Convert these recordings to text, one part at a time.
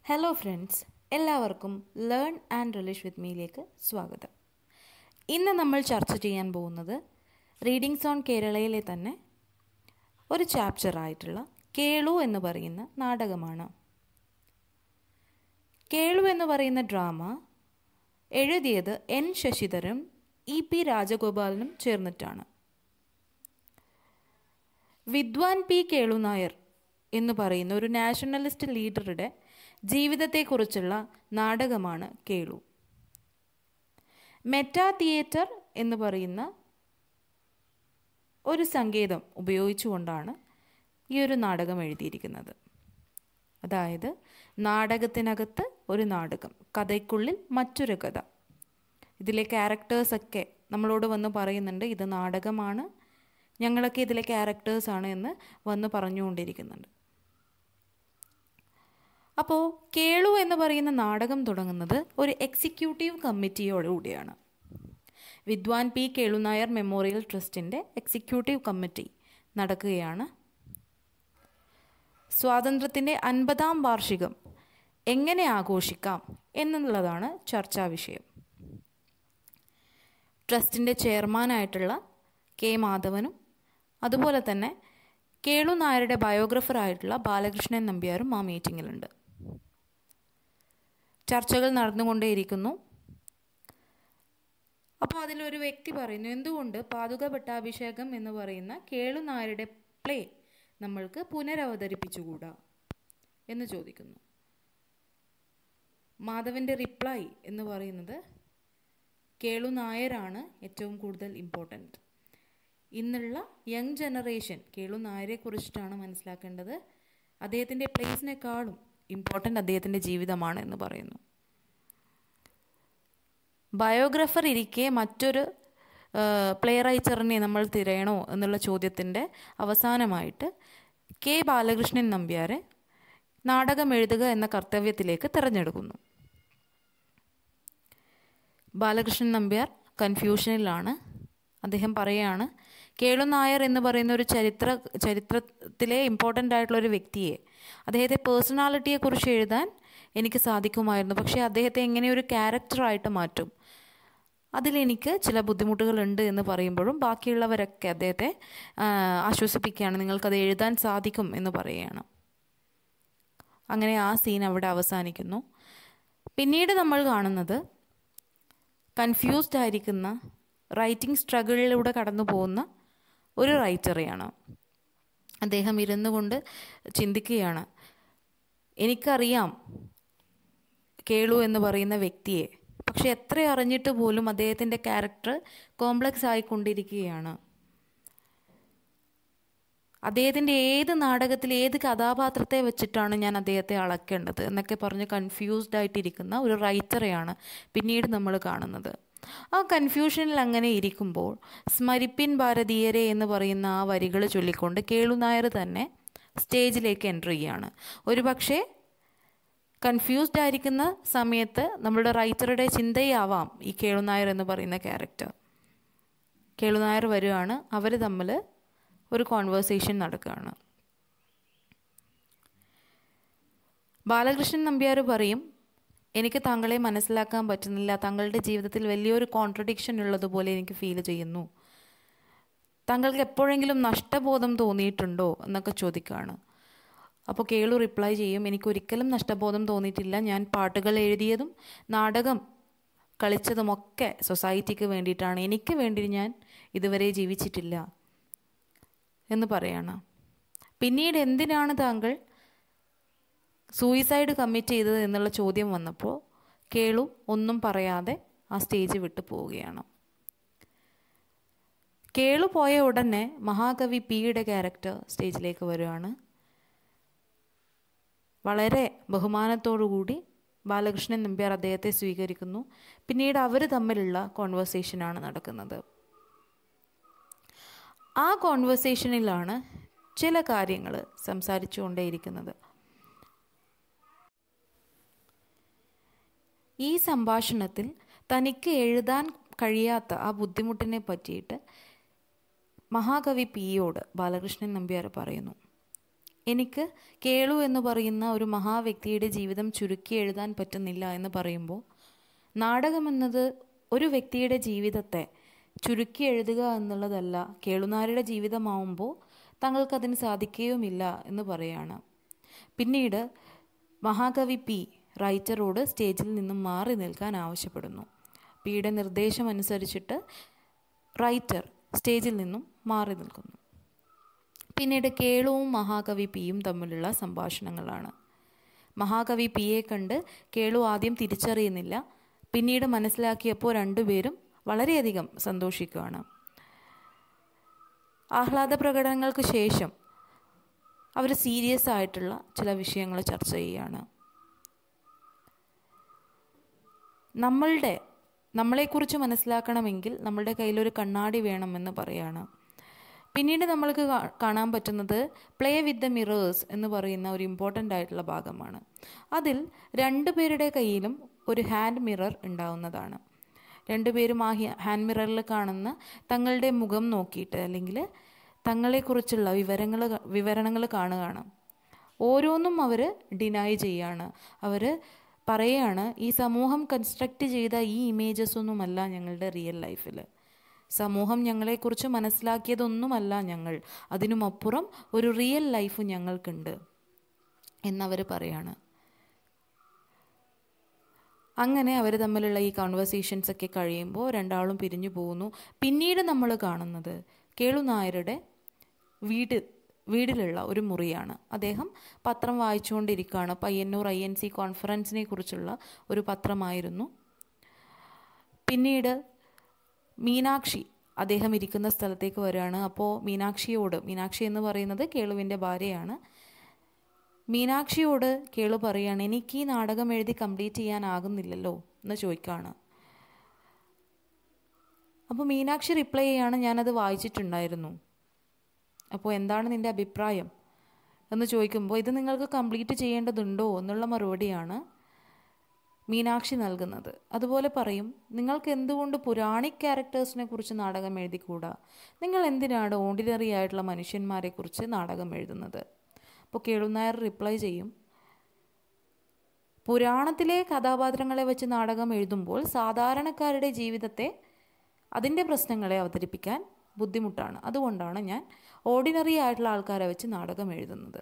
hello friends എല്ലാവർക്കും learn and relish with മീയിലേക്ക് സ്വാഗതം ഇന്ന് നമ്മൾ ചർച്ച ചെയ്യാൻ പോകുന്നത് റീഡിങ്സ് ഓൺ കേരളയിലെ തന്നെ ഒരു ചാപ്റ്റർ ആയിട്ടുള്ള കേളു എന്ന് പറയുന്ന നാടകമാണ് കേളു എന്ന് പറയുന്ന ഡ്രാമ എഴുതിയത് എൻ ശശിധരനും ഇ പി രാജഗോപാലനും ചേർന്നിട്ടാണ് വിദ്വാൻ പി കേളു നായർ എന്ന് പറയുന്ന ഒരു നാഷണലിസ്റ്റ് ലീഡറുടെ ജീവിതത്തെക്കുറിച്ചുള്ള നാടകമാണ് കേളു മെറ്റാ തിയേറ്റർ എന്ന് പറയുന്ന ഒരു സങ്കേതം ഉപയോഗിച്ചുകൊണ്ടാണ് ഈ ഒരു നാടകം എഴുതിയിരിക്കുന്നത് അതായത് നാടകത്തിനകത്ത് ഒരു നാടകം കഥയ്ക്കുള്ളിൽ മറ്റൊരു കഥ ഇതിലെ ക്യാരക്ടേഴ്സൊക്കെ നമ്മളോട് വന്ന് പറയുന്നുണ്ട് ഇത് നാടകമാണ് ഞങ്ങളൊക്കെ ഇതിലെ ക്യാരക്ടേഴ്സാണ് എന്ന് വന്ന് പറഞ്ഞുകൊണ്ടിരിക്കുന്നുണ്ട് അപ്പോൾ കേളു എന്ന് പറയുന്ന നാടകം തുടങ്ങുന്നത് ഒരു എക്സിക്യൂട്ടീവ് കമ്മിറ്റിയോടുകൂടിയാണ് വിദ്വാൻ പി കേളു നായർ മെമ്മോറിയൽ ട്രസ്റ്റിൻ്റെ എക്സിക്യൂട്ടീവ് കമ്മിറ്റി നടക്കുകയാണ് സ്വാതന്ത്ര്യത്തിൻ്റെ അൻപതാം വാർഷികം എങ്ങനെ ആഘോഷിക്കാം എന്നുള്ളതാണ് ചർച്ചാ വിഷയം ട്രസ്റ്റിൻ്റെ ചെയർമാനായിട്ടുള്ള കെ മാധവനും അതുപോലെ തന്നെ കേളു നായരുടെ ബയോഗ്രഫറായിട്ടുള്ള ബാലകൃഷ്ണൻ നമ്പ്യാരും ആ മീറ്റിങ്ങിലുണ്ട് ചർച്ചകൾ നടന്നുകൊണ്ടേയിരിക്കുന്നു അപ്പോൾ അതിലൊരു വ്യക്തി പറയുന്നു എന്തുകൊണ്ട് പാതുക പട്ടാഭിഷേകം എന്ന് പറയുന്ന കേളു നായരുടെ പ്ലേ നമ്മൾക്ക് പുനരവതരിപ്പിച്ചുകൂടാ എന്ന് ചോദിക്കുന്നു മാധവൻ്റെ റിപ്ലൈ എന്ന് പറയുന്നത് കേളു നായരാണ് ഏറ്റവും കൂടുതൽ ഇമ്പോർട്ടൻറ്റ് ഇന്നുള്ള യങ് ജനറേഷൻ കേളു നായരെ കുറിച്ചിട്ടാണ് മനസ്സിലാക്കേണ്ടത് അദ്ദേഹത്തിൻ്റെ പ്ലേസിനേക്കാളും ഇമ്പോർട്ടൻ്റ് അദ്ദേഹത്തിൻ്റെ ജീവിതമാണ് എന്ന് പറയുന്നു ബയോഗ്രഫർ ഇരിക്കെ മറ്റൊരു പ്ലേ റൈറ്ററിനെ നമ്മൾ തിരയണോ എന്നുള്ള ചോദ്യത്തിൻ്റെ അവസാനമായിട്ട് കെ ബാലകൃഷ്ണൻ നമ്പ്യാരെ നാടകം എഴുതുക എന്ന കർത്തവ്യത്തിലേക്ക് തിരഞ്ഞെടുക്കുന്നു ബാലകൃഷ്ണൻ നമ്പ്യാർ കൺഫ്യൂഷനിലാണ് അദ്ദേഹം പറയുകയാണ് കേളു നായർ എന്ന് പറയുന്ന ഒരു ചരിത്ര ചരിത്രത്തിലെ ഇമ്പോർട്ടൻ്റ് ആയിട്ടുള്ള ഒരു വ്യക്തിയെ അദ്ദേഹത്തെ പേഴ്സണാലിറ്റിയെക്കുറിച്ച് എഴുതാൻ എനിക്ക് സാധിക്കുമായിരുന്നു പക്ഷേ അദ്ദേഹത്തെ എങ്ങനെ ഒരു ക്യാരക്ടറായിട്ട് മാറ്റും അതിലെനിക്ക് ചില ബുദ്ധിമുട്ടുകളുണ്ട് എന്ന് പറയുമ്പോഴും ബാക്കിയുള്ളവരൊക്കെ അദ്ദേഹത്തെ ആശ്വസിപ്പിക്കുകയാണ് നിങ്ങൾക്കത് എഴുതാൻ സാധിക്കും എന്ന് പറയുകയാണ് അങ്ങനെ ആ സീൻ അവിടെ അവസാനിക്കുന്നു പിന്നീട് നമ്മൾ കാണുന്നത് കൺഫ്യൂസ്ഡ് ആയിരിക്കുന്ന റൈറ്റിംഗ് സ്ട്രഗിളിലൂടെ കടന്നു പോകുന്ന ഒരു റൈറ്ററെയാണ് അദ്ദേഹം ഇരുന്നു കൊണ്ട് ചിന്തിക്കുകയാണ് എനിക്കറിയാം കേളു എന്ന് പറയുന്ന വ്യക്തിയെ പക്ഷെ എത്ര അറിഞ്ഞിട്ട് പോലും അദ്ദേഹത്തിൻ്റെ ക്യാരക്ടർ കോംപ്ലക്സ് ആയിക്കൊണ്ടിരിക്കുകയാണ് അദ്ദേഹത്തിൻ്റെ ഏത് നാടകത്തിൽ ഏത് കഥാപാത്രത്തെ വെച്ചിട്ടാണ് ഞാൻ അദ്ദേഹത്തെ അളക്കേണ്ടത് എന്നൊക്കെ പറഞ്ഞ് കൺഫ്യൂസ്ഡ് ആയിട്ടിരിക്കുന്ന ഒരു റൈറ്ററെയാണ് പിന്നീട് നമ്മൾ കാണുന്നത് ആ കൺഫ്യൂഷനിൽ അങ്ങനെ ഇരിക്കുമ്പോൾ സ്മരിപ്പിൻ ഭാരതീയരെ എന്ന് പറയുന്ന ആ വരികൾ ചൊല്ലിക്കൊണ്ട് കേളുനായർ തന്നെ സ്റ്റേജിലേക്ക് എൻ്റർ ചെയ്യുകയാണ് ഒരു പക്ഷേ കൺഫ്യൂസ്ഡ് ആയിരിക്കുന്ന സമയത്ത് നമ്മളുടെ റൈറ്ററുടെ ചിന്തയാവാം ഈ കേളുനായർ എന്ന് പറയുന്ന ക്യാരക്ടർ കേളുനായർ വരികയാണ് അവർ തമ്മിൽ ഒരു കോൺവേഴ്സേഷൻ നടക്കുകയാണ് ബാലകൃഷ്ണൻ നമ്പ്യാർ പറയും എനിക്ക് താങ്കളെ മനസ്സിലാക്കാൻ പറ്റുന്നില്ല താങ്കളുടെ ജീവിതത്തിൽ വലിയൊരു കോൺട്രഡിക്ഷൻ ഉള്ളതുപോലെ എനിക്ക് ഫീൽ ചെയ്യുന്നു താങ്കൾക്ക് എപ്പോഴെങ്കിലും നഷ്ടബോധം തോന്നിയിട്ടുണ്ടോ എന്നൊക്കെ ചോദിക്കുകയാണ് അപ്പോൾ കേളു റിപ്ലൈ ചെയ്യും എനിക്കൊരിക്കലും നഷ്ടബോധം തോന്നിയിട്ടില്ല ഞാൻ പാട്ടുകൾ എഴുതിയതും നാടകം കളിച്ചതുമൊക്കെ സൊസൈറ്റിക്ക് വേണ്ടിയിട്ടാണ് എനിക്ക് വേണ്ടി ഞാൻ ഇതുവരെ ജീവിച്ചിട്ടില്ല എന്ന് പറയാണ് പിന്നീട് എന്തിനാണ് താങ്കൾ സൂയിസൈഡ് കമ്മിറ്റ് ചെയ്തത് എന്നുള്ള ചോദ്യം വന്നപ്പോൾ കേളു ഒന്നും പറയാതെ ആ സ്റ്റേജ് വിട്ടു പോവുകയാണ് കേളു പോയ ഉടനെ മഹാകവി പിയുടെ ക്യാരക്ടർ സ്റ്റേജിലേക്ക് വരികയാണ് വളരെ ബഹുമാനത്തോടുകൂടി ബാലകൃഷ്ണൻ നമ്പ്യാർ അദ്ദേഹത്തെ സ്വീകരിക്കുന്നു പിന്നീട് അവർ തമ്മിലുള്ള കോൺവെർസേഷനാണ് നടക്കുന്നത് ആ കോൺവെർസേഷനിലാണ് ചില കാര്യങ്ങൾ സംസാരിച്ചു കൊണ്ടേയിരിക്കുന്നത് ഈ സംഭാഷണത്തിൽ തനിക്ക് എഴുതാൻ കഴിയാത്ത ആ ബുദ്ധിമുട്ടിനെ പറ്റിയിട്ട് മഹാകവി പിയോട് ബാലകൃഷ്ണൻ നമ്പ്യാർ പറയുന്നു എനിക്ക് കേളു എന്ന് പറയുന്ന ഒരു മഹാവ്യക്തിയുടെ ജീവിതം ചുരുക്കി എഴുതാൻ പറ്റുന്നില്ല എന്ന് പറയുമ്പോൾ നാടകമെന്നത് ഒരു വ്യക്തിയുടെ ജീവിതത്തെ ചുരുക്കി എഴുതുക എന്നുള്ളതല്ല കേളുനാരുടെ ജീവിതമാവുമ്പോൾ തങ്ങൾക്കതിന് സാധിക്കുകയുമില്ല എന്ന് പറയാണ് പിന്നീട് മഹാകവി പി റൈറ്ററോട് സ്റ്റേജിൽ നിന്നും മാറി നിൽക്കാൻ ആവശ്യപ്പെടുന്നു പിയുടെ നിർദ്ദേശമനുസരിച്ചിട്ട് റൈറ്റർ സ്റ്റേജിൽ നിന്നും മാറി നിൽക്കുന്നു പിന്നീട് കേളുവും മഹാകവി പിയും തമ്മിലുള്ള സംഭാഷണങ്ങളാണ് മഹാകവി പിയെ കണ്ട് കേളു ആദ്യം തിരിച്ചറിയുന്നില്ല പിന്നീട് മനസ്സിലാക്കിയപ്പോൾ രണ്ടുപേരും വളരെയധികം സന്തോഷിക്കുകയാണ് ആഹ്ലാദ പ്രകടനങ്ങൾക്ക് ശേഷം അവർ സീരിയസ് ആയിട്ടുള്ള ചില വിഷയങ്ങൾ ചർച്ച ചെയ്യുകയാണ് നമ്മളുടെ നമ്മളെക്കുറിച്ച് മനസ്സിലാക്കണമെങ്കിൽ നമ്മളുടെ കയ്യിലൊരു കണ്ണാടി വേണമെന്ന് പറയാണ് പിന്നീട് നമ്മൾക്ക് കാണാൻ പറ്റുന്നത് പ്ലേ വിത്ത് ദ മിറേഴ്സ് എന്ന് പറയുന്ന ഒരു ഇമ്പോർട്ടൻ്റ് ആയിട്ടുള്ള ഭാഗമാണ് അതിൽ രണ്ടു പേരുടെ കയ്യിലും ഒരു ഹാൻഡ് മിറർ ഉണ്ടാവുന്നതാണ് രണ്ടുപേരും ആ ഹാൻഡ് മിററിൽ കാണുന്ന തങ്ങളുടെ മുഖം നോക്കിയിട്ട് അല്ലെങ്കിൽ തങ്ങളെക്കുറിച്ചുള്ള വിവരങ്ങൾ വിവരണങ്ങൾ കാണുകയാണ് ഓരോന്നും അവർ ഡിനൈ ചെയ്യാണ് അവർ പറയുകയാണ് ഈ സമൂഹം കൺസ്ട്രക്റ്റ് ചെയ്ത ഈ ഇമേജസ് ഒന്നുമല്ല ഞങ്ങളുടെ റിയൽ ലൈഫിൽ സമൂഹം ഞങ്ങളെക്കുറിച്ച് മനസ്സിലാക്കിയതൊന്നുമല്ല ഞങ്ങൾ അതിനുമപ്പുറം ഒരു റിയൽ ലൈഫ് ഞങ്ങൾക്കുണ്ട് എന്നവർ പറയാണ് അങ്ങനെ അവർ തമ്മിലുള്ള ഈ കോൺവെർസേഷൻസ് ഒക്കെ കഴിയുമ്പോൾ രണ്ടാളും പിരിഞ്ഞു പോകുന്നു പിന്നീട് നമ്മൾ കാണുന്നത് കേളു നായരുടെ വീട് വീടിലുള്ള ഒരു മുറിയാണ് അദ്ദേഹം പത്രം വായിച്ചുകൊണ്ടിരിക്കുകയാണ് പയ്യന്നൂർ ഐ എൻ സി കോൺഫറൻസിനെ കുറിച്ചുള്ള ഒരു പത്രമായിരുന്നു പിന്നീട് മീനാക്ഷി അദ്ദേഹം ഇരിക്കുന്ന സ്ഥലത്തേക്ക് വരികയാണ് അപ്പോൾ മീനാക്ഷിയോട് മീനാക്ഷി എന്ന് പറയുന്നത് കേളുവിൻ്റെ ഭാര്യയാണ് മീനാക്ഷിയോട് കേളു പറയുകയാണ് എനിക്ക് ഈ നാടകം എഴുതി കംപ്ലീറ്റ് ചെയ്യാനാകുന്നില്ലല്ലോ എന്ന് ചോദിക്കുകയാണ് അപ്പോൾ മീനാക്ഷി റിപ്ലൈ ചെയ്യാണ് ഞാനത് വായിച്ചിട്ടുണ്ടായിരുന്നു അപ്പോൾ എന്താണ് നിൻ്റെ അഭിപ്രായം എന്ന് ചോദിക്കുമ്പോൾ ഇത് നിങ്ങൾക്ക് കംപ്ലീറ്റ് ചെയ്യേണ്ടതുണ്ടോ എന്നുള്ള മറുപടിയാണ് മീനാക്ഷി നൽകുന്നത് അതുപോലെ പറയും നിങ്ങൾക്ക് എന്തുകൊണ്ട് പുരാണിക് ക്യാരക്ടേഴ്സിനെ കുറിച്ച് നാടകം എഴുതിക്കൂടാ നിങ്ങൾ എന്തിനാണ് ഓർഡിനറി ആയിട്ടുള്ള മനുഷ്യന്മാരെ കുറിച്ച് നാടകം എഴുതുന്നത് അപ്പോൾ കേളുനായർ റിപ്ലൈ ചെയ്യും പുരാണത്തിലെ കഥാപാത്രങ്ങളെ വെച്ച് നാടകം എഴുതുമ്പോൾ സാധാരണക്കാരുടെ ജീവിതത്തെ അതിൻ്റെ പ്രശ്നങ്ങളെ അവതരിപ്പിക്കാൻ ബുദ്ധിമുട്ടാണ് അതുകൊണ്ടാണ് ഞാൻ ഓർഡിനറി ആയിട്ടുള്ള ആൾക്കാരെ വെച്ച് നാടകം എഴുതുന്നത്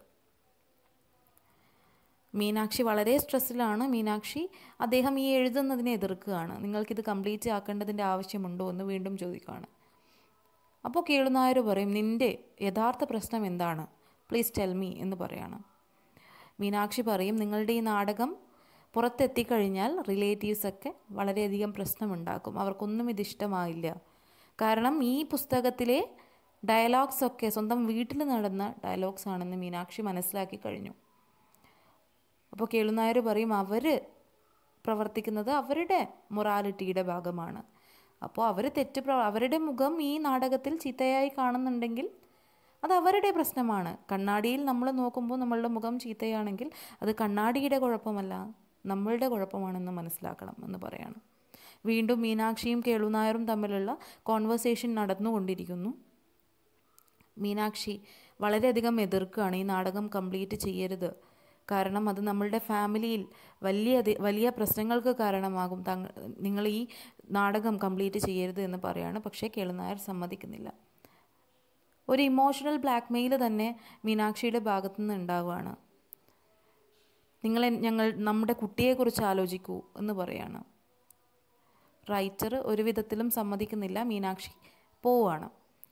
മീനാക്ഷി വളരെ സ്ട്രെസ്സിലാണ് മീനാക്ഷി അദ്ദേഹം ഈ എഴുതുന്നതിനെ എതിർക്കുകയാണ് നിങ്ങൾക്കിത് കംപ്ലീറ്റ് ആക്കേണ്ടതിൻ്റെ ആവശ്യമുണ്ടോ എന്ന് വീണ്ടും ചോദിക്കുകയാണ് അപ്പോൾ കേളുനായർ പറയും നിൻ്റെ യഥാർത്ഥ പ്രശ്നം എന്താണ് പ്ലീസ് ടെൽ മീ എന്ന് പറയാണ് മീനാക്ഷി പറയും നിങ്ങളുടെ ഈ നാടകം പുറത്തെത്തിക്കഴിഞ്ഞാൽ റിലേറ്റീവ്സൊക്കെ വളരെയധികം പ്രശ്നമുണ്ടാക്കും അവർക്കൊന്നും ഇത് ഇഷ്ടമായില്ല കാരണം ഈ പുസ്തകത്തിലെ ഡയലോഗ്സ് ഒക്കെ സ്വന്തം വീട്ടിൽ നടന്ന ഡയലോഗ്സ് ആണെന്ന് മീനാക്ഷി മനസ്സിലാക്കി കഴിഞ്ഞു അപ്പോൾ കേളുനായർ പറയും അവർ പ്രവർത്തിക്കുന്നത് അവരുടെ മൊറാലിറ്റിയുടെ ഭാഗമാണ് അപ്പോൾ അവർ തെറ്റ് പ്ര അവരുടെ മുഖം ഈ നാടകത്തിൽ ചീത്തയായി കാണുന്നുണ്ടെങ്കിൽ അത് അവരുടെ പ്രശ്നമാണ് കണ്ണാടിയിൽ നമ്മൾ നോക്കുമ്പോൾ നമ്മളുടെ മുഖം ചീത്തയാണെങ്കിൽ അത് കണ്ണാടിയുടെ കുഴപ്പമല്ല നമ്മളുടെ കുഴപ്പമാണെന്ന് മനസ്സിലാക്കണം എന്ന് പറയാണ് വീണ്ടും മീനാക്ഷിയും കേളുനായരും തമ്മിലുള്ള കോൺവെർസേഷൻ നടന്നുകൊണ്ടിരിക്കുന്നു മീനാക്ഷി വളരെയധികം എതിർക്കുകയാണ് ഈ നാടകം കംപ്ലീറ്റ് ചെയ്യരുത് കാരണം അത് നമ്മളുടെ ഫാമിലിയിൽ വലിയ വലിയ പ്രശ്നങ്ങൾക്ക് കാരണമാകും തങ്ങ നിങ്ങൾ ഈ നാടകം കംപ്ലീറ്റ് ചെയ്യരുത് എന്ന് പറയാണ് പക്ഷേ കേളുനായർ സമ്മതിക്കുന്നില്ല ഒരു ഇമോഷണൽ ബ്ലാക്ക് മെയിൽ തന്നെ മീനാക്ഷിയുടെ ഭാഗത്തു നിന്ന് ഉണ്ടാവുകയാണ് നിങ്ങൾ ഞങ്ങൾ നമ്മുടെ കുട്ടിയെക്കുറിച്ച് ആലോചിക്കൂ എന്ന് പറയാണ് റൈറ്റർ ഒരു വിധത്തിലും സമ്മതിക്കുന്നില്ല മീനാക്ഷി പോവുകയാണ്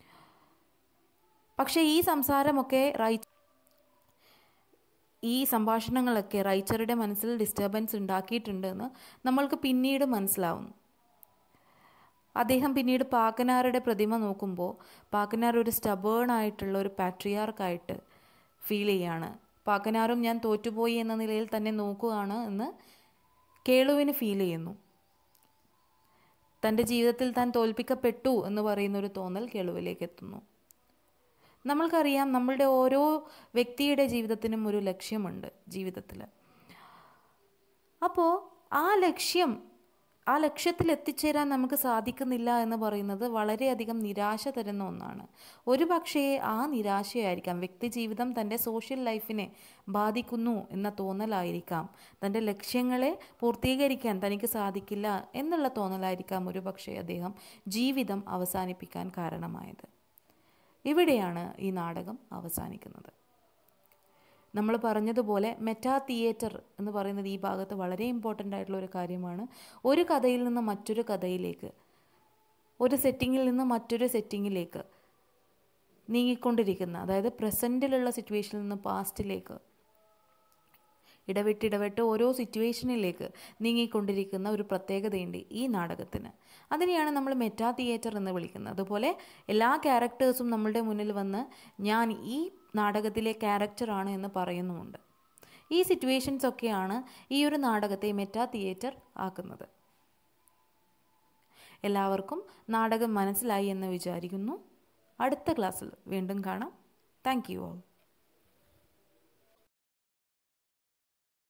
പക്ഷേ ഈ സംസാരമൊക്കെ റൈറ്റ് ഈ സംഭാഷണങ്ങളൊക്കെ റൈറ്ററുടെ മനസ്സിൽ ഡിസ്റ്റർബൻസ് ഉണ്ടാക്കിയിട്ടുണ്ട് എന്ന് നമ്മൾക്ക് പിന്നീട് മനസ്സിലാവുന്നു അദ്ദേഹം പിന്നീട് പാക്കനാരുടെ പ്രതിമ നോക്കുമ്പോൾ പാക്കനാർ ഒരു സ്റ്റബേൺ ആയിട്ടുള്ള ഒരു പാട്രിയാർക്കായിട്ട് ഫീൽ ചെയ്യാണ് പാക്കനാറും ഞാൻ തോറ്റുപോയി എന്ന നിലയിൽ തന്നെ നോക്കുകയാണ് എന്ന് കേളുവിന് ഫീൽ ചെയ്യുന്നു തൻ്റെ ജീവിതത്തിൽ താൻ തോൽപ്പിക്കപ്പെട്ടു എന്ന് പറയുന്ന ഒരു തോന്നൽ കേളുവിലേക്ക് എത്തുന്നു നമ്മൾക്കറിയാം നമ്മളുടെ ഓരോ വ്യക്തിയുടെ ജീവിതത്തിനും ഒരു ലക്ഷ്യമുണ്ട് ജീവിതത്തിൽ അപ്പോൾ ആ ലക്ഷ്യം ആ ലക്ഷ്യത്തിൽ എത്തിച്ചേരാൻ നമുക്ക് സാധിക്കുന്നില്ല എന്ന് പറയുന്നത് വളരെയധികം നിരാശ തരുന്ന ഒന്നാണ് ഒരു പക്ഷേ ആ നിരാശയായിരിക്കാം വ്യക്തി ജീവിതം തൻ്റെ സോഷ്യൽ ലൈഫിനെ ബാധിക്കുന്നു എന്ന തോന്നലായിരിക്കാം തൻ്റെ ലക്ഷ്യങ്ങളെ പൂർത്തീകരിക്കാൻ തനിക്ക് സാധിക്കില്ല എന്നുള്ള തോന്നലായിരിക്കാം ഒരു പക്ഷേ അദ്ദേഹം ജീവിതം അവസാനിപ്പിക്കാൻ കാരണമായത് ഇവിടെയാണ് ഈ നാടകം അവസാനിക്കുന്നത് നമ്മൾ പറഞ്ഞതുപോലെ മെറ്റാ തിയേറ്റർ എന്ന് പറയുന്നത് ഈ ഭാഗത്ത് വളരെ ഇമ്പോർട്ടൻ്റ് ആയിട്ടുള്ള ഒരു കാര്യമാണ് ഒരു കഥയിൽ നിന്ന് മറ്റൊരു കഥയിലേക്ക് ഒരു സെറ്റിങ്ങിൽ നിന്ന് മറ്റൊരു സെറ്റിങ്ങിലേക്ക് നീങ്ങിക്കൊണ്ടിരിക്കുന്ന അതായത് പ്രസൻറ്റിലുള്ള സിറ്റുവേഷനിൽ നിന്ന് പാസ്റ്റിലേക്ക് ഇടവിട്ട് ഇടവിട്ട് ഓരോ സിറ്റുവേഷനിലേക്ക് നീങ്ങിക്കൊണ്ടിരിക്കുന്ന ഒരു പ്രത്യേകതയുണ്ട് ഈ നാടകത്തിന് അതിനെയാണ് നമ്മൾ മെറ്റാ തിയേറ്റർ എന്ന് വിളിക്കുന്നത് അതുപോലെ എല്ലാ ക്യാരക്ടേഴ്സും നമ്മളുടെ മുന്നിൽ വന്ന് ഞാൻ ഈ നാടകത്തിലെ ക്യാരക്ടറാണ് എന്ന് പറയുന്നുമുണ്ട് ഈ സിറ്റുവേഷൻസ് ഒക്കെയാണ് ഈ ഒരു നാടകത്തെ മെറ്റാ തിയേറ്റർ ആക്കുന്നത് എല്ലാവർക്കും നാടകം മനസ്സിലായി എന്ന് വിചാരിക്കുന്നു അടുത്ത ക്ലാസ്സിൽ വീണ്ടും കാണാം താങ്ക് യു ഓൾ